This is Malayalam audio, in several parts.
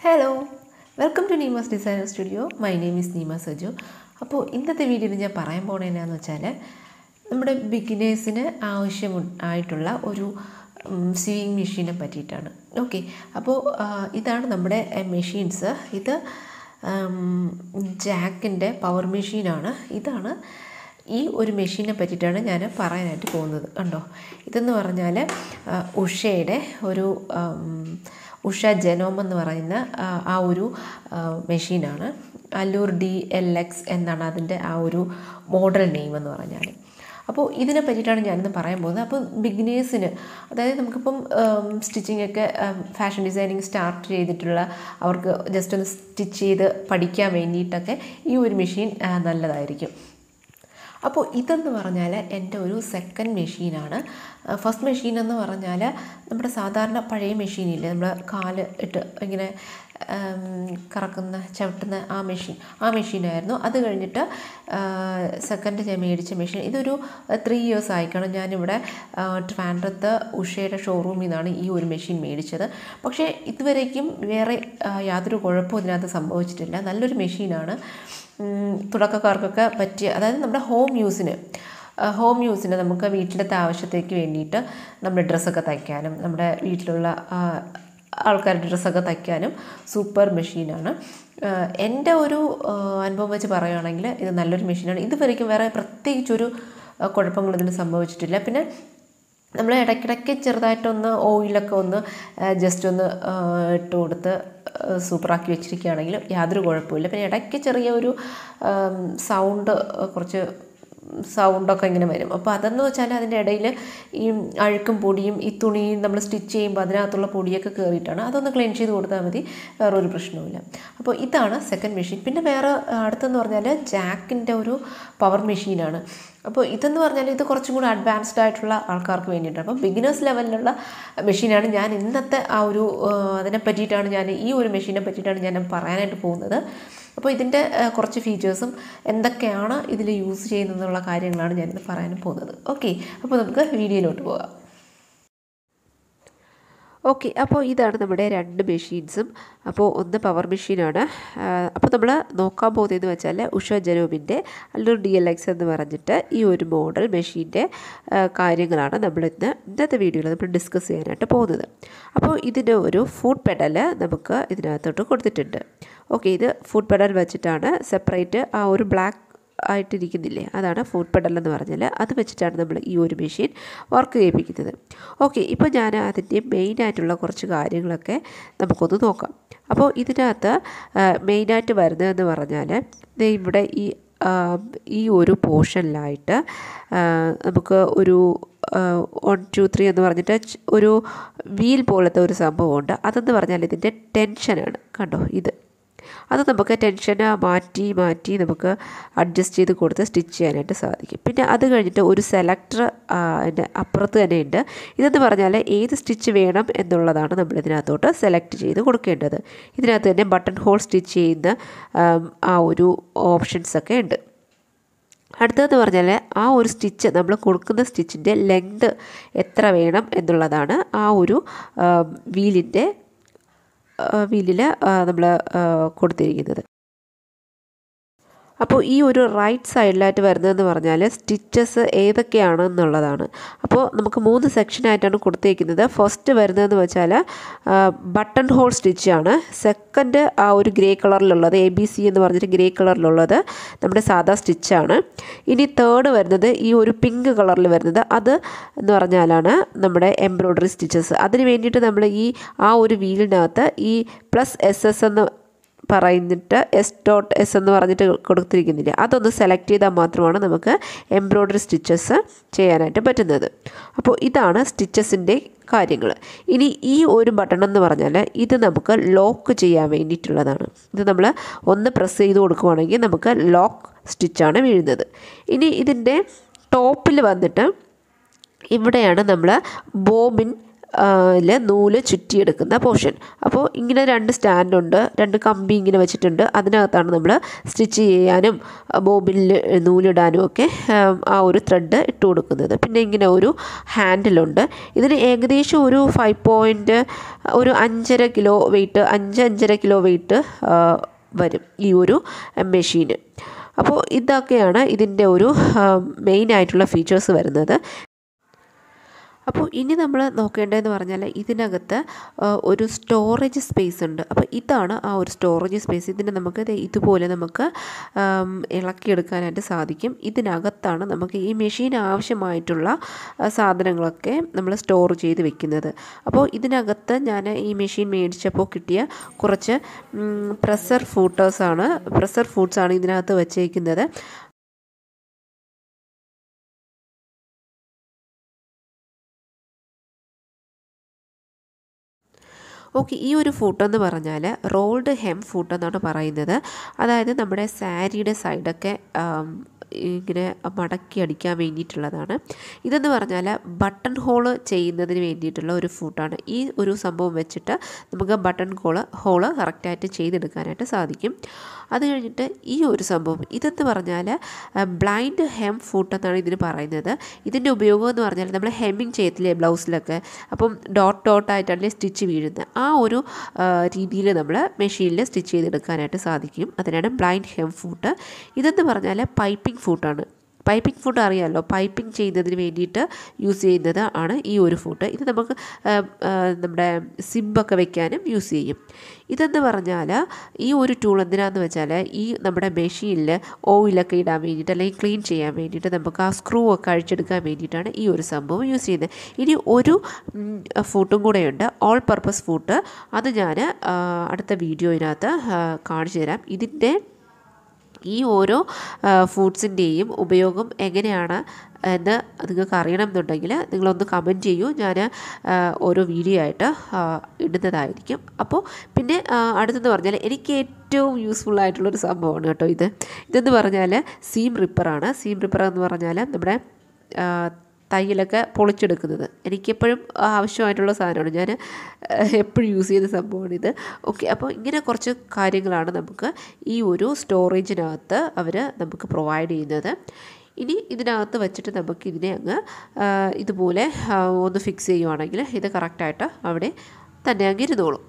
hello welcome to Neema's designer studio my name is Neema Saju അപ്പോൾ ഇന്നത്തെ വീഡിയോയിൽ ഞാൻ പറയാൻ പോണത് എന്നാന്ന് വെച്ചാൽ നമ്മുടെ ബിഗിനേഴ്സിന് ആവശ്യം ആയിട്ടുള്ള ഒരു സ്വിങ് മെഷീനെ പറ്റിയിട്ടാണ് ഓക്കെ അപ്പോൾ ആ, ഇതാണ് നമ്മുടെ മെഷീൻസ് ഇത് ജാക്കിൻ്റെ പവർ മെഷീനാണ് ഇതാണ് ഈ ഒരു മെഷീനെ പറ്റിയിട്ടാണ് ഞാൻ പറയാനായിട്ട് പോകുന്നത് കണ്ടോ ഇതെന്ന് പറഞ്ഞാൽ ആ, ഉഷയുടെ ഒരു ആം, ഉഷ ജനോം എന്ന് പറയുന്ന ആ, ആ ഒരു ആ, മെഷീനാണ് അല്ലൂർ ഡി എൽ എക്സ് എന്നാണ് അതിൻ്റെ ആ ഒരു മോഡൽ നെയിം എന്ന് പറഞ്ഞാൽ അപ്പോൾ ഇതിനെ പറ്റിയിട്ടാണ് ഞാനിന്ന് പറയാൻ പോകുന്നത് അപ്പോൾ ബിഗിനേഴ്സിന് അതായത് നമുക്കിപ്പം സ്റ്റിച്ചിങ് ഒക്കെ ഫാഷൻ ഡിസൈനിങ് സ്റ്റാർട്ട് ചെയ്തിട്ടുള്ള അവർക്ക് ജസ്റ്റ് ഒന്ന് സ്റ്റിച്ച് ചെയ്ത് പഠിക്കാൻ വേണ്ടിയിട്ടൊക്കെ ഈ ഒരു മെഷീൻ നല്ലതായിരിക്കും അപ്പോൾ ഇതെന്ന് പറഞ്ഞാൽ എൻ്റെ ഒരു സെക്കൻഡ് മെഷീനാണ് ഫസ്റ്റ് മെഷീൻ എന്ന് പറഞ്ഞാൽ നമ്മുടെ സാധാരണ പഴയ മെഷീനില്ലേ നമ്മൾ കാല് ഇട്ട് ഇങ്ങനെ ഉം, കറക്കുന്ന ചവിട്ടുന്ന ആ മെഷീൻ ആ മെഷീനായിരുന്നു അത് കഴിഞ്ഞിട്ട് സെക്കൻഡ് ഞാൻ മേടിച്ച മെഷീൻ ഇതൊരു ത്രീ ഇയേഴ്സ് ആയിക്കാണ് ഞാനിവിടെ ആ, ട്രിവാൻഡ്രത്ത് ഉഷയുടെ ഷോറൂമിൽ നിന്നാണ് ഈ ഒരു മെഷീൻ മേടിച്ചത് പക്ഷേ ഇതുവരേക്കും വേറെ ആ, യാതൊരു കുഴപ്പവും ഇതിനകത്ത് സംഭവിച്ചിട്ടില്ല നല്ലൊരു മെഷീനാണ് ഉം, തുടക്കക്കാർക്കൊക്കെ പറ്റിയ അതായത് നമ്മുടെ ഹോം യൂസിന് ഹോം യൂസിന് നമുക്ക് വീട്ടിലത്തെ ആവശ്യത്തേക്ക് വേണ്ടിയിട്ട് നമ്മുടെ ഡ്രസ്സൊക്കെ തയ്ക്കാനും നമ്മുടെ വീട്ടിലുള്ള ആ, ആൾക്കാരുടെ ഡ്രസ്സൊക്കെ തയ്ക്കാനും സൂപ്പർ മെഷീനാണ് ആഹ് എൻ്റെ ഒരു ആഹ് അനുഭവം വെച്ച് പറയുകയാണെങ്കിൽ ഇത് നല്ലൊരു മെഷീനാണ് ഇതുവരേക്കും വേറെ പ്രത്യേകിച്ചൊരു ആഹ് കുഴപ്പങ്ങൾ ഇതിന് സംഭവിച്ചിട്ടില്ല പിന്നെ നമ്മൾ ഇടയ്ക്കിടയ്ക്ക് ചെറുതായിട്ടൊന്ന് ഓയിലൊക്കെ ഒന്ന് ജസ്റ്റ് ഒന്ന് ആഹ് ഇട്ട് കൊടുത്ത് ആഹ് സൂപ്പറാക്കി വെച്ചിരിക്കുകയാണെങ്കിൽ യാതൊരു കുഴപ്പമില്ല പിന്നെ ഇടയ്ക്ക് ചെറിയ ഒരു സൗണ്ട് കുറച്ച് സൗണ്ടൊക്കെ ഇങ്ങനെ വരും അപ്പോൾ അതെന്ന് വെച്ചാൽ അതിൻ്റെ ഇടയിൽ ഈ അഴുക്കും പൊടിയും ഈ തുണിയും നമ്മൾ സ്റ്റിച്ച് ചെയ്യുമ്പോൾ അതിനകത്തുള്ള പൊടിയൊക്കെ കയറിയിട്ടാണ് അതൊന്ന് ക്ലീൻ ചെയ്ത് കൊടുത്താൽ മതി വേറെ ഒരു പ്രശ്നവുമില്ല അപ്പോൾ ഇതാണ് സെക്കൻഡ് മെഷീൻ പിന്നെ വേറെ അടുത്തെന്ന് പറഞ്ഞാൽ ജാക്കിൻ്റെ ഒരു പവർ മെഷീനാണ് അപ്പോൾ ഇതെന്ന് പറഞ്ഞാൽ ഇത് കുറച്ചും കൂടി അഡ്വാൻസ്ഡ് ആയിട്ടുള്ള ആൾക്കാർക്ക് വേണ്ടിയിട്ടാണ് അപ്പോൾ ബിഗിനേഴ്സ് ലെവലിലുള്ള മെഷീനാണ് ഞാൻ ഇന്നത്തെ ആ ഒരു ആ, അതിനെ പറ്റിയിട്ടാണ് ഞാൻ ഈ ഒരു മെഷീനെ പറ്റിയിട്ടാണ് ഞാൻ പറയാനായിട്ട് പോകുന്നത് അപ്പോൾ ഇതിൻ്റെ ആ, കുറച്ച് ഫീച്ചേഴ്സും എന്തൊക്കെയാണ് ഇതിൽ യൂസ് ചെയ്യുന്നതെന്നുള്ള കാര്യങ്ങളാണ് ഞാനിന്ന് പറയാൻ പോകുന്നത് ഓക്കെ അപ്പോൾ നമുക്ക് വീഡിയോയിലോട്ട് പോകാം ഓക്കെ അപ്പോൾ ഇതാണ് നമ്മുടെ രണ്ട് മെഷീൻസും അപ്പോൾ ഒന്ന് പവർ മെഷീനാണ് അപ്പോൾ നമ്മൾ നോക്കാൻ പോകുന്നതെന്ന് വെച്ചാൽ ഉഷ ജനോമിൻ്റെ അല്ലൂർ ഡി എൽ എക്സ് എന്ന് പറഞ്ഞിട്ട് ഈ ഒരു മോഡൽ മെഷീൻ്റെ കാര്യങ്ങളാണ് നമ്മൾ ഇന്ന് ഇന്നത്തെ വീഡിയോയിൽ നമ്മൾ ഡിസ്കസ് ചെയ്യാനായിട്ട് പോകുന്നത് അപ്പോൾ ഇതിന് ഒരു ഫുഡ് പെഡൽ നമുക്ക് ഇതിനകത്തോട്ട് കൊടുത്തിട്ടുണ്ട് ഓക്കെ ഇത് ഫുഡ് പെഡൽ വെച്ചിട്ടാണ് സെപ്പറേറ്റ് ആ ഒരു ബ്ലാക്ക് ആയിട്ടിരിക്കുന്നില്ലേ അതാണ് ഫുഡ് പെഡൽ എന്ന് പറഞ്ഞാൽ അത് വെച്ചിട്ടാണ് നമ്മൾ ഈ ഒരു മെഷീൻ വർക്ക് ചെയ്യിപ്പിക്കുന്നത് ഓക്കെ ഇപ്പോൾ ഞാൻ അതിൻ്റെ മെയിനായിട്ടുള്ള കുറച്ച് കാര്യങ്ങളൊക്കെ നമുക്കൊന്ന് നോക്കാം അപ്പോൾ ഇതിനകത്ത് മെയിനായിട്ട് വരുന്നതെന്ന് പറഞ്ഞാൽ ദേ ഇവിടെ ഈ ആ, ഈ ഒരു പോർഷനിലായിട്ട് നമുക്ക് ഒരു വൺ ടു ത്രീ എന്ന് പറഞ്ഞിട്ട് ച്- ഒരു വീൽ പോലത്തെ ഒരു സംഭവമുണ്ട് അതെന്ന് പറഞ്ഞാൽ ഇതിൻ്റെ ടെൻഷനാണ് കണ്ടോ ഇത് അത് നമുക്ക് ടെൻഷൻ മാറ്റി മാറ്റി നമുക്ക് അഡ്ജസ്റ്റ് ചെയ്ത് കൊടുത്ത് സ്റ്റിച്ച് ചെയ്യാനായിട്ട് സാധിക്കും പിന്നെ അത് കഴിഞ്ഞിട്ട് ഒരു സെലക്ടർ അതിൻ്റെ അപ്പുറത്ത് തന്നെ ഉണ്ട് ഇതെന്ന് പറഞ്ഞാൽ ഏത് സ്റ്റിച്ച് വേണം എന്നുള്ളതാണ് നമ്മൾ ഇതിനകത്തോട്ട് സെലക്ട് ചെയ്ത് കൊടുക്കേണ്ടത് ഇതിനകത്ത് തന്നെ ബട്ടൺ ഹോൾ സ്റ്റിച്ച് ചെയ്യുന്ന ആം, ആ ഒരു ഓപ്ഷൻസ് ഒക്കെ ഉണ്ട് അടുത്തതെന്ന് പറഞ്ഞാൽ ആ ഒരു സ്റ്റിച്ച് നമ്മൾ കൊടുക്കുന്ന സ്റ്റിച്ചിൻ്റെ ലെങ്ത് എത്ര വേണം എന്നുള്ളതാണ് ആ ഒരു വീലിൻ്റെ വീലിൽ നമ്മൾ കൊടുത്തിരിക്കുന്നത് അപ്പോൾ ഈ ഒരു റൈറ്റ് സൈഡിലായിട്ട് വരുന്നതെന്ന് പറഞ്ഞാൽ സ്റ്റിച്ചസ് ഏതൊക്കെയാണെന്നുള്ളതാണ് അപ്പോൾ നമുക്ക് മൂന്ന് സെക്ഷനായിട്ടാണ് കൊടുത്തേക്കുന്നത് ഫസ്റ്റ് വരുന്നതെന്ന് വെച്ചാൽ ബട്ടൺ ഹോൾ സ്റ്റിച്ചാണ് സെക്കൻഡ് ആ ഒരു ഗ്രേ കളറിലുള്ളത് എ ബി സി എന്ന് പറഞ്ഞിട്ട് ഗ്രേ കളറിലുള്ളത് നമ്മുടെ സാധാ സ്റ്റിച്ചാണ് ഇനി തേർഡ് വരുന്നത് ഈ ഒരു പിങ്ക് കളറിൽ വരുന്നത് അത് എന്ന് പറഞ്ഞാലാണ് നമ്മുടെ എംബ്രോയ്ഡറി സ്റ്റിച്ചസ് അതിന് വേണ്ടിയിട്ട് നമ്മൾ ഈ ആ ഒരു വീലിനകത്ത് ഈ പ്ലസ് എസ് എസ് എന്ന് പറഞ്ഞിട്ട് എസ് ഡോട്ട് എസ് എന്ന് പറഞ്ഞിട്ട് കൊടുത്തിരിക്കുന്നില്ല അതൊന്ന് സെലക്ട് ചെയ്താൽ മാത്രമാണ് നമുക്ക് എംബ്രോയ്ഡറി സ്റ്റിച്ചസ് ചെയ്യാനായിട്ട് പറ്റുന്നത് അപ്പോൾ ഇതാണ് സ്റ്റിച്ചസിൻ്റെ കാര്യങ്ങൾ ഇനി ഈ ഒരു ബട്ടൺ എന്ന് പറഞ്ഞാൽ ഇത് നമുക്ക് ലോക്ക് ചെയ്യാൻ വേണ്ടിയിട്ടുള്ളതാണ് ഇത് നമ്മൾ ഒന്ന് പ്രസ് ചെയ്ത് കൊടുക്കുവാണെങ്കിൽ നമുക്ക് ലോക്ക് സ്റ്റിച്ചാണ് വീഴുന്നത് ഇനി ഇതിൻ്റെ ടോപ്പിൽ വന്നിട്ട് ഇവിടെയാണ് നമ്മൾ ബോബിൻ ല് നൂല് ചുറ്റിയെടുക്കുന്ന പോർഷൻ അപ്പോൾ ഇങ്ങനെ രണ്ട് സ്റ്റാൻഡുണ്ട് രണ്ട് കമ്പി ഇങ്ങനെ വെച്ചിട്ടുണ്ട് അതിനകത്താണ് നമ്മൾ സ്റ്റിച്ച് ചെയ്യാനും ബോബിനിൽ നൂലിടാനും ഒക്കെ ആ ഒരു ത്രെഡ് ഇട്ട് കൊടുക്കുന്നത് പിന്നെ ഇങ്ങനെ ഒരു ഹാൻഡിലുണ്ട് ഇതിന് ഏകദേശം ഒരു ഫൈവ് പോയിൻറ്റ് ഒരു അഞ്ചര കിലോ വെയിറ്റ് അഞ്ച് അഞ്ചര കിലോ വെയിറ്റ് വരും ഈ ഒരു മെഷീന് അപ്പോൾ ഇതൊക്കെയാണ് ഇതിൻ്റെ ഒരു മെയിൻ ആയിട്ടുള്ള ഫീച്ചേഴ്സ് വരുന്നത് അപ്പോൾ ഇനി നമ്മൾ നോക്കേണ്ടതെന്ന് പറഞ്ഞാൽ ഇതിനകത്ത് ഒരു സ്റ്റോറേജ് സ്പേസ് ഉണ്ട് അപ്പോൾ ഇതാണ് ആ ഒരു സ്റ്റോറേജ് സ്പേസ് ഇതിനെ നമുക്ക് ഇതുപോലെ നമുക്ക് ഇളക്കിയെടുക്കാനായിട്ട് സാധിക്കും ഇതിനകത്താണ് നമുക്ക് ഈ മെഷീൻ ആവശ്യമായിട്ടുള്ള സാധനങ്ങളൊക്കെ നമ്മൾ സ്റ്റോർ ചെയ്ത് വെക്കുന്നത് അപ്പോൾ ഇതിനകത്ത് ഞാൻ ഈ മെഷീൻ മേടിച്ചപ്പോൾ കിട്ടിയ കുറച്ച് പ്രഷർ ഫൂട്ടേഴ്സാണ് പ്രഷർ ഫുഡ്സാണ് ഇതിനകത്ത് വെച്ചേക്കുന്നത് ഓക്കെ ഈ ഒരു ഫൂട്ട് എന്ന് പറഞ്ഞാൽ റോൾഡ് ഹെം ഫൂട്ട് എന്നാണ് പറയുന്നത് അതായത് നമ്മുടെ സാരിയുടെ സൈഡൊക്കെ ഇങ്ങനെ മടക്കി അടിക്കാൻ വേണ്ടിയിട്ടുള്ളതാണ് ഇതെന്ന് പറഞ്ഞാൽ ബട്ടൺ ഹോള് ചെയ്യുന്നതിന് വേണ്ടിയിട്ടുള്ള ഒരു ഫൂട്ടാണ് ഈ ഒരു സംഭവം വെച്ചിട്ട് നമുക്ക് ബട്ടൺ ഹോള് ഹോള് കറക്റ്റായിട്ട് ചെയ്തെടുക്കാനായിട്ട് സാധിക്കും അത് കഴിഞ്ഞിട്ട് ഈ ഒരു സംഭവം ഇതെന്ന് പറഞ്ഞാൽ ബ്ലൈൻഡ് ഹെം ഫൂട്ട് എന്നാണ് ഇതിന് പറയുന്നത് ഇതിൻ്റെ ഉപയോഗം എന്ന് പറഞ്ഞാൽ നമ്മൾ ഹെമ്മിങ് ചെയ്യത്തില്ലേ ബ്ലൗസിലൊക്കെ അപ്പം ഡോട്ട് ഡോട്ടായിട്ടല്ലേ സ്റ്റിച്ച് വീഴുന്നത് ആ ഒരു രീതിയിൽ നമ്മൾ മെഷീനിൽ സ്റ്റിച്ച് ചെയ്തെടുക്കാനായിട്ട് സാധിക്കും അതിനാണ് ബ്ലൈൻഡ് ഹെം ഫൂട്ട് ഇതെന്ന് പറഞ്ഞാൽ പൈപ്പിംഗ് ഫൂട്ടാണ് പൈപ്പിംഗ് ഫുഡ് അറിയാമല്ലോ പൈപ്പിംഗ് ചെയ്യുന്നതിന് വേണ്ടിയിട്ട് യൂസ് ചെയ്യുന്നത് ആണ് ഈ ഒരു ഫുഡ് ഇത് നമുക്ക് നമ്മുടെ സിബൊക്കെ വെക്കാനും യൂസ് ചെയ്യും ഇതെന്ന് പറഞ്ഞാൽ ഈ ഒരു ടൂൾ എന്തിനാന്ന് വെച്ചാൽ ഈ നമ്മുടെ മെഷീനിൽ ഓയിലൊക്കെ ഇടാൻ വേണ്ടിയിട്ട് അല്ലെങ്കിൽ ക്ലീൻ ചെയ്യാൻ വേണ്ടിയിട്ട് നമുക്ക് ആ സ്ക്രൂ ഒക്കെ അഴിച്ചെടുക്കാൻ വേണ്ടിയിട്ടാണ് ഈ ഒരു സംഭവം യൂസ് ചെയ്യുന്നത് ഇനി ഒരു ഫൂട്ടും കൂടെയുണ്ട് ഓൾ പർപ്പസ് ഫൂട്ട് അത് ഞാൻ അടുത്ത വീഡിയോയിനകത്ത് കാണിച്ചു തരാം ഇതിൻ്റെ ഈ ഓരോ ഫുഡ്സിൻ്റെയും ഉപയോഗം എങ്ങനെയാണ് എന്ന് നിങ്ങൾക്ക് അറിയണം എന്നുണ്ടെങ്കിൽ നിങ്ങളൊന്ന് കമൻറ്റ് ചെയ്യൂ ഞാൻ ഓരോ വീഡിയോ ആയിട്ട് ഇടുന്നതായിരിക്കും അപ്പോൾ പിന്നെ അടുത്തെന്ന് പറഞ്ഞാൽ എനിക്ക് ഏറ്റവും യൂസ്ഫുൾ ആയിട്ടുള്ളൊരു സംഭവമാണ് കേട്ടോ ഇത് ഇതെന്ന് പറഞ്ഞാൽ സീം റിപ്പറാണ് സീം റിപ്പർ എന്ന് പറഞ്ഞാൽ നമ്മുടെ തയ്യലൊക്കെ പൊളിച്ചെടുക്കുന്നത് എനിക്കെപ്പോഴും ആവശ്യമായിട്ടുള്ള സാധനമാണ് ഞാൻ എപ്പോഴും യൂസ് ചെയ്യുന്ന സംഭവമാണ് ഇത് ഓക്കെ അപ്പോൾ ഇങ്ങനെ കുറച്ച് കാര്യങ്ങളാണ് നമുക്ക് ഈ ഒരു സ്റ്റോറേജിനകത്ത് അവർ നമുക്ക് പ്രൊവൈഡ് ചെയ്യുന്നത് ഇനി ഇതിനകത്ത് വെച്ചിട്ട് നമുക്ക് ഇതിനെ അങ്ങ് ഇതുപോലെ ഒന്ന് ഫിക്സ് ചെയ്യുവാണെങ്കിൽ ഇത് കറക്റ്റായിട്ട് അവിടെ തന്നെ അങ്ങ് ഇരുന്നോളും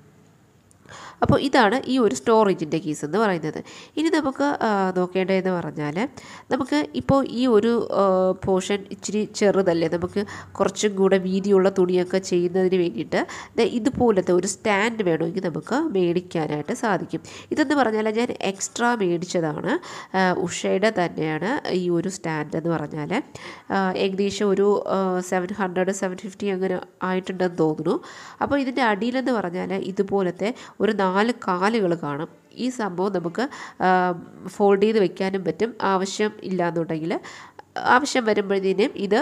അപ്പോൾ ഇതാണ് ഈ ഒരു സ്റ്റോറേജിൻ്റെ കേസ് എന്ന് പറയുന്നത് ഇനി നമുക്ക് നോക്കേണ്ടതെന്ന് പറഞ്ഞാൽ നമുക്ക് ഇപ്പോൾ ഈ ഒരു പോർഷൻ ഇച്ചിരി ചെറുതല്ലേ നമുക്ക് കുറച്ചും കൂടെ വീതിയുള്ള തുണിയൊക്കെ ചെയ്യുന്നതിന് വേണ്ടിയിട്ട് ഇതുപോലത്തെ ഒരു സ്റ്റാൻഡ് വേണമെങ്കിൽ നമുക്ക് മേടിക്കാനായിട്ട് സാധിക്കും ഇതെന്ന് പറഞ്ഞാൽ ഞാൻ എക്സ്ട്രാ മേടിച്ചതാണ് ഉഷയുടെ തന്നെയാണ് ഈ ഒരു സ്റ്റാൻഡ് എന്ന് പറഞ്ഞാൽ ഏകദേശം ഒരു സെവൻ ഹൺഡ്രഡ് സെവൻ ഫിഫ്റ്റി അങ്ങനെ ആയിട്ടുണ്ടെന്ന് തോന്നുന്നു അപ്പോൾ ഇതിൻ്റെ അടിയിലെന്ന് പറഞ്ഞാൽ ഇതുപോലത്തെ ഒരു നാല് കാലുകൾ കാണും ഈ സംഭവം നമുക്ക് ഫോൾഡ് ചെയ്ത് വെക്കാനും പറ്റും ആവശ്യം ഇല്ലയെന്നുണ്ടെങ്കിൽ ആവശ്യം വരുമ്പോഴത്തേനും ഇത്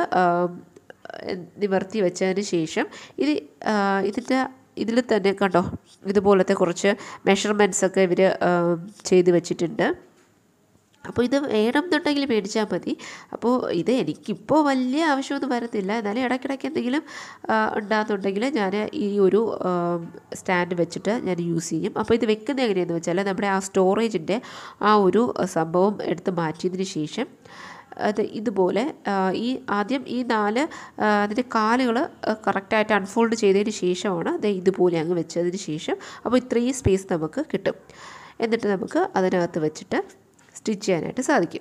നിവർത്തി വെച്ചതിന് ശേഷം ഇത് ഇതിൻ്റെ ഇതിൽ തന്നെ കണ്ടോ ഇതുപോലത്തെ കുറച്ച് മെഷർമെൻറ്റ്സ് ഒക്കെ ഇവർ ചെയ്ത് വെച്ചിട്ടുണ്ട് അപ്പോൾ ഇത് വേണമെന്നുണ്ടെങ്കിൽ മേടിച്ചാൽ മതി അപ്പോൾ ഇത് എനിക്കിപ്പോൾ വലിയ ആവശ്യമൊന്നും വരുന്നില്ല എന്നാലും ഇടയ്ക്കിടയ്ക്ക് എന്തെങ്കിലും ഉണ്ടാകുന്നുണ്ടെങ്കിൽ ഞാൻ ഈ ഒരു സ്റ്റാൻഡ് വെച്ചിട്ട് ഞാൻ യൂസ് ചെയ്യും അപ്പോൾ ഇത് വെക്കുന്നത് എങ്ങനെയാണെന്ന് വെച്ചാൽ നമ്മുടെ ആ സ്റ്റോറേജിൻ്റെ ആ ഒരു സംഭവം എടുത്ത് മാറ്റിയതിന് ശേഷം അത് ഇതുപോലെ ഈ ആദ്യം ഈ നാല് അതിൻ്റെ കാലുകൾ കറക്റ്റായിട്ട് അൺഫോൾഡ് ചെയ്തതിന് ശേഷമാണ് അത് ഇതുപോലെ അങ്ങ് വെച്ചതിന് ശേഷം അപ്പോൾ ഇത്രയും സ്പേസ് നമുക്ക് കിട്ടും എന്നിട്ട് നമുക്ക് അതിനകത്ത് വെച്ചിട്ട് സ്റ്റിച്ച് ചെയ്യാനായിട്ട് സാധിക്കും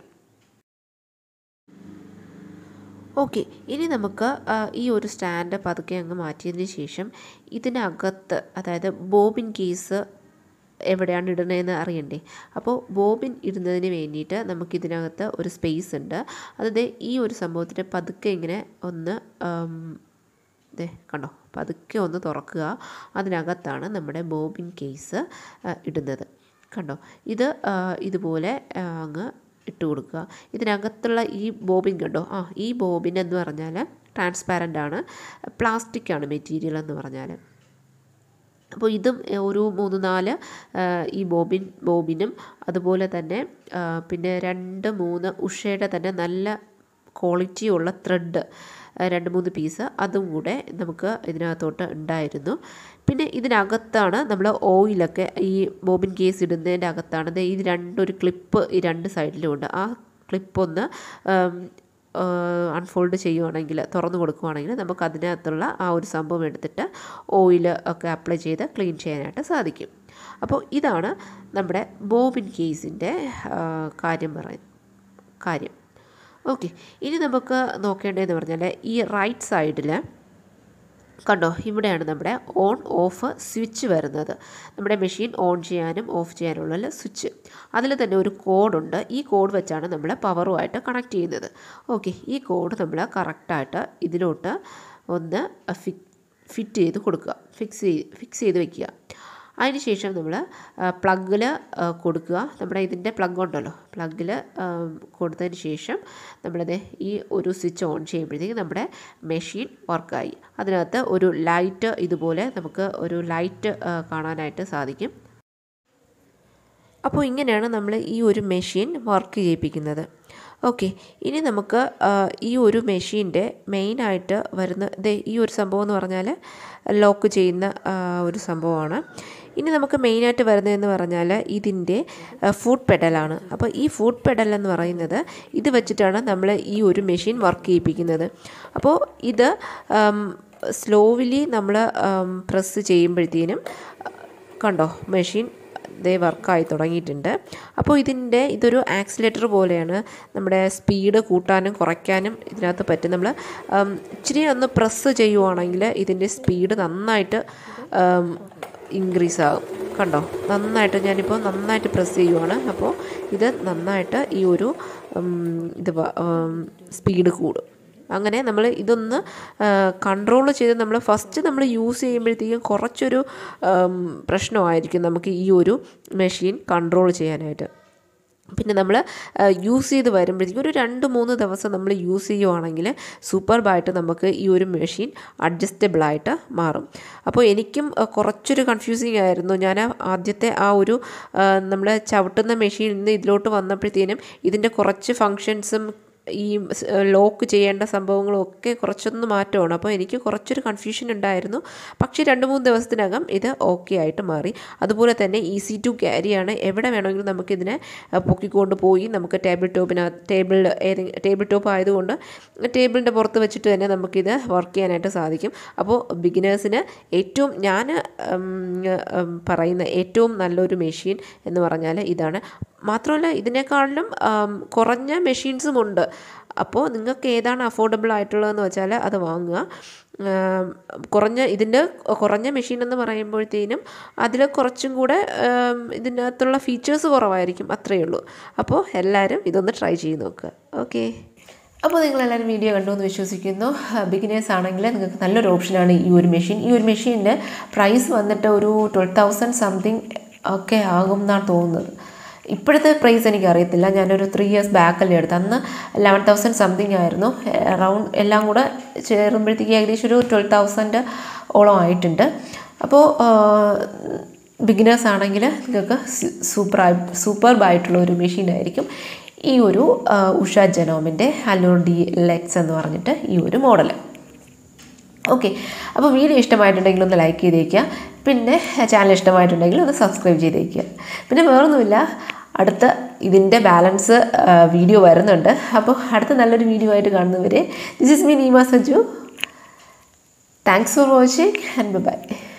ഓക്കെ ഇനി നമുക്ക് ഈ ഒരു സ്റ്റാൻഡ് പതുക്കെ അങ്ങ് മാറ്റിയതിന് ശേഷം ഇതിനകത്ത് അതായത് ബോബിൻ കേസ് എവിടെയാണ് ഇടുന്നതെന്ന് അറിയണ്ടേ അപ്പോൾ ബോബിൻ ഇടുന്നതിന് വേണ്ടിയിട്ട് നമുക്കിതിനകത്ത് ഒരു സ്പേസ് ഉണ്ട് അത് ഈ ഒരു സംഭവത്തിന് പതുക്കെ ഇങ്ങനെ ഒന്ന് ദേ കണ്ടോ പതുക്കെ ഒന്ന് തുറക്കുക അതിനകത്താണ് നമ്മുടെ ബോബിൻ കേസ് ഇടുന്നത് കണ്ടോ ഇത് ഇതുപോലെ അങ്ങ് ഇട്ട് കൊടുക്കുക ഇതിനകത്തുള്ള ഈ ബോബിൻ കണ്ടോ ആ ഈ ബോബിൻ എന്ന് പറഞ്ഞാൽ ട്രാൻസ്പാരൻ്റ് ആണ് പ്ലാസ്റ്റിക് ആണ് മെറ്റീരിയൽ എന്ന് പറഞ്ഞാൽ അപ്പോൾ ഇതും ഒരു മൂന്ന് നാല് ഈ ബോബിൻ ബോബിനും അതുപോലെ തന്നെ പിന്നെ രണ്ട് മൂന്ന് ഉഷയുടെ തന്നെ നല്ല ക്വാളിറ്റിയുള്ള ത്രെഡ് രണ്ട് മൂന്ന് പീസ് അതും കൂടെ നമുക്ക് ഇതിനകത്തോട്ട് ഉണ്ടായിരുന്നു പിന്നെ ഇതിനകത്താണ് നമ്മൾ ഓയിലൊക്കെ ഈ ബോബിൻ കേസ് ഇടുന്നതിൻ്റെ അകത്താണ് ദേ ഈ രണ്ടൊരു ക്ലിപ്പ് ഈ രണ്ട് സൈഡിലും ഉണ്ട് ആ ക്ലിപ്പൊന്ന് അൺഫോൾഡ് ചെയ്യുവാണെങ്കിൽ തുറന്നു കൊടുക്കുവാണെങ്കിൽ നമുക്ക് അതിനകത്തുള്ള ആ ഒരു സംഭവം എടുത്തിട്ട് ഓയിൽ ഒക്കെ അപ്ലൈ ചെയ്ത് ക്ലീൻ ചെയ്യാനായിട്ട് സാധിക്കും അപ്പോൾ ഇതാണ് നമ്മുടെ ബോബിൻ കേസിൻ്റെ കാര്യം പറയ കാര്യം ഓക്കെ ഇനി നമുക്ക് നോക്കേണ്ടതെന്ന് പറഞ്ഞാൽ ഈ റൈറ്റ് സൈഡിൽ കണ്ടോ ഇവിടെയാണ് നമ്മുടെ ഓൺ ഓഫ് സ്വിച്ച് വരുന്നത് നമ്മുടെ മെഷീൻ ഓൺ ചെയ്യാനും ഓഫ് ചെയ്യാനുള്ള സ്വിച്ച് അതിൽ തന്നെ ഒരു കോഡുണ്ട് ഈ കോഡ് വെച്ചാണ് നമ്മൾ പവറുമായിട്ട് കണക്ട് ചെയ്യുന്നത് ഓക്കെ ഈ കോഡ് നമ്മൾ കറക്റ്റായിട്ട് ഇതിലോട്ട് ഒന്ന് ഫി ഫിറ്റ് ചെയ്ത് കൊടുക്കുക ഫിക്സ് ചെയ്ത് ഫിക്സ് ചെയ്ത് വെക്കുക അതിനുശേഷം നമ്മൾ പ്ലഗിൽ കൊടുക്കുക നമ്മുടെ ഇതിൻ്റെ പ്ലഗ് ഉണ്ടല്ലോ പ്ലഗിൽ കൊടുത്തതിന് ശേഷം നമ്മളത് ഈ ഒരു സ്വിച്ച് ഓൺ ചെയ്യുമ്പോഴത്തേക്ക് നമ്മുടെ മെഷീൻ വർക്കായി അതിനകത്ത് ഒരു ലൈറ്റ് ഇതുപോലെ നമുക്ക് ഒരു ലൈറ്റ് കാണാനായിട്ട് സാധിക്കും അപ്പോൾ ഇങ്ങനെയാണ് നമ്മൾ ഈ ഒരു മെഷീൻ വർക്ക് ചെയ്യിപ്പിക്കുന്നത് ഓക്കെ ഇനി നമുക്ക് ഈ ഒരു മെഷീൻ്റെ മെയിനായിട്ട് വരുന്ന ദേ ഈ ഒരു സംഭവം എന്ന് പറഞ്ഞാൽ ലോക്ക് ചെയ്യുന്ന ഒരു സംഭവമാണ് ഇനി നമുക്ക് മെയിനായിട്ട് വരുന്നതെന്ന് പറഞ്ഞാൽ ഇതിൻ്റെ ഫുഡ് പെഡലാണ് അപ്പോൾ ഈ ഫുഡ് പെഡൽ എന്ന് പറയുന്നത് ഇത് വെച്ചിട്ടാണ് നമ്മൾ ഈ ഒരു മെഷീൻ വർക്ക് ചെയ്യിപ്പിക്കുന്നത് അപ്പോൾ ഇത് സ്ലോവിലി നമ്മൾ പ്രസ് ചെയ്യുമ്പോഴത്തേനും കണ്ടോ മെഷീൻ ദേ വർക്കായി തുടങ്ങിയിട്ടുണ്ട് അപ്പോൾ ഇതിൻ്റെ ഇതൊരു ആക്സിലേറ്റർ പോലെയാണ് നമ്മുടെ സ്പീഡ് കൂട്ടാനും കുറയ്ക്കാനും ഇതിനകത്ത് പറ്റും നമ്മൾ ഇച്ചിരി ഒന്ന് പ്രസ് ചെയ്യുവാണെങ്കിൽ ഇതിൻ്റെ സ്പീഡ് നന്നായിട്ട് ഇൻക്രീസ് ആകും കണ്ടോ നന്നായിട്ട് ഞാനിപ്പോൾ നന്നായിട്ട് പ്രസ് ചെയ്യുവാണ് അപ്പോൾ ഇത് നന്നായിട്ട് ഈ ഒരു ഇത് സ്പീഡ് കൂടും അങ്ങനെ നമ്മൾ ഇതൊന്ന് കൺട്രോൾ ചെയ്ത് നമ്മൾ ഫസ്റ്റ് നമ്മൾ യൂസ് ചെയ്യുമ്പോഴത്തേക്കും കുറച്ചൊരു പ്രശ്നമായിരിക്കും നമുക്ക് ഈ ഒരു മെഷീൻ കൺട്രോൾ ചെയ്യാനായിട്ട് പിന്നെ നമ്മൾ യൂസ് ചെയ്ത് വരുമ്പോഴത്തേക്കും ഒരു രണ്ട് മൂന്ന് ദിവസം നമ്മൾ യൂസ് ചെയ്യുവാണെങ്കിൽ സൂപ്പർബായിട്ട് നമുക്ക് ഈ ഒരു മെഷീൻ അഡ്ജസ്റ്റബിളായിട്ട് മാറും അപ്പോൾ എനിക്കും കുറച്ചൊരു കൺഫ്യൂസിങ് ആയിരുന്നു ഞാൻ ആദ്യത്തെ ആ ഒരു നമ്മൾ ചവിട്ടുന്ന മെഷീനിൽ നിന്ന് ഇതിലോട്ട് വന്നപ്പോഴത്തേനും ഇതിൻ്റെ കുറച്ച് ഫങ്ഷൻസും ഈ ലോക്ക് ചെയ്യേണ്ട സംഭവങ്ങളും ഒക്കെ കുറച്ചൊന്ന് മാറ്റമാണ് അപ്പോൾ എനിക്ക് കുറച്ചൊരു കൺഫ്യൂഷൻ ഉണ്ടായിരുന്നു പക്ഷേ രണ്ട് മൂന്ന് ദിവസത്തിനകം ഇത് ഓക്കെ ആയിട്ട് മാറി അതുപോലെ തന്നെ ഈസി ടു ക്യാരിയാണ് എവിടെ വേണമെങ്കിലും നമുക്കിതിനെ പൊക്കിക്കൊണ്ട് പോയി നമുക്ക് ടേബിൾ ടോപ്പിനകത്ത് ടേബിളിൽ ഏതെങ്കിലും ടേബിൾ ടോപ്പ് ആയതുകൊണ്ട് ടേബിളിൻ്റെ പുറത്ത് വെച്ചിട്ട് തന്നെ നമുക്കിത് വർക്ക് ചെയ്യാനായിട്ട് സാധിക്കും അപ്പോൾ ബിഗിനേഴ്സിന് ഏറ്റവും ഞാൻ പറയുന്ന ഏറ്റവും നല്ലൊരു മെഷീൻ എന്ന് പറഞ്ഞാൽ ഇതാണ് മാത്രമല്ല ഇതിനേക്കാളിലും കുറഞ്ഞ മെഷീൻസും ഉണ്ട് അപ്പോൾ നിങ്ങൾക്ക് ഏതാണ് അഫോർഡബിൾ ആയിട്ടുള്ളതെന്ന് വെച്ചാൽ അത് വാങ്ങുക കുറഞ്ഞ ഇതിൻ്റെ കുറഞ്ഞ മെഷീൻ എന്ന് പറയുമ്പോഴത്തേനും അതിൽ കുറച്ചും കൂടെ ഇതിനകത്തുള്ള ഫീച്ചേഴ്സ് കുറവായിരിക്കും അത്രയേ ഉള്ളൂ അപ്പോൾ എല്ലാവരും ഇതൊന്ന് ട്രൈ ചെയ്ത് നോക്കുക ഓക്കെ അപ്പോൾ നിങ്ങളെല്ലാവരും വീഡിയോ കണ്ടു എന്ന് വിശ്വസിക്കുന്നു ബിഗിനേഴ്സ് ആണെങ്കിൽ നിങ്ങൾക്ക് നല്ലൊരു ഓപ്ഷനാണ് ഈ ഒരു മെഷീൻ ഈ ഒരു മെഷീൻ്റെ പ്രൈസ് വന്നിട്ട് ഒരു ട്വൽവ് തൗസൻഡ് സംതിങ് ഒക്കെ ആകും എന്നാണ് തോന്നുന്നത് ഇപ്പോഴത്തെ പ്രൈസ് എനിക്ക് അറിയത്തില്ല ഞാനൊരു ത്രീ ഇയേഴ്സ് ബാക്കല്ലേ എടുത്ത് അന്ന് ലെവൻ തൗസൻഡ് സംതിങ് ആയിരുന്നു അറൗണ്ട് എല്ലാം കൂടെ ചേരുമ്പോഴത്തേക്ക് ഏകദേശം ഒരു ട്വൽവ് തൗസൻഡ് ഓളം ആയിട്ടുണ്ട് അപ്പോൾ ബിഗിനേഴ്സ് ആണെങ്കിൽ നിങ്ങൾക്ക് സൂപ്പറായി സൂപ്പർബായിട്ടുള്ള ഒരു മെഷീൻ ആയിരിക്കും ഈ ഒരു ഉഷ ജനോമിൻ്റെ അല്ലൂർ ഡി ലെക്സ് എന്ന് പറഞ്ഞിട്ട് ഈ ഒരു മോഡൽ ഓക്കെ അപ്പോൾ വീഡിയോ ഇഷ്ടമായിട്ടുണ്ടെങ്കിൽ ഒന്ന് ലൈക്ക് ചെയ്തേക്കുക പിന്നെ ചാനൽ ഇഷ്ടമായിട്ടുണ്ടെങ്കിൽ ഒന്ന് സബ്സ്ക്രൈബ് ചെയ്തേക്കുക പിന്നെ വേറൊന്നുമില്ല അടുത്ത ഇതിൻ്റെ ബാലൻസ് വീഡിയോ വരുന്നുണ്ട് അപ്പോൾ അടുത്ത നല്ലൊരു വീഡിയോ ആയിട്ട് കാണുന്നവരെ this is me Neema Saju thanks for watching and by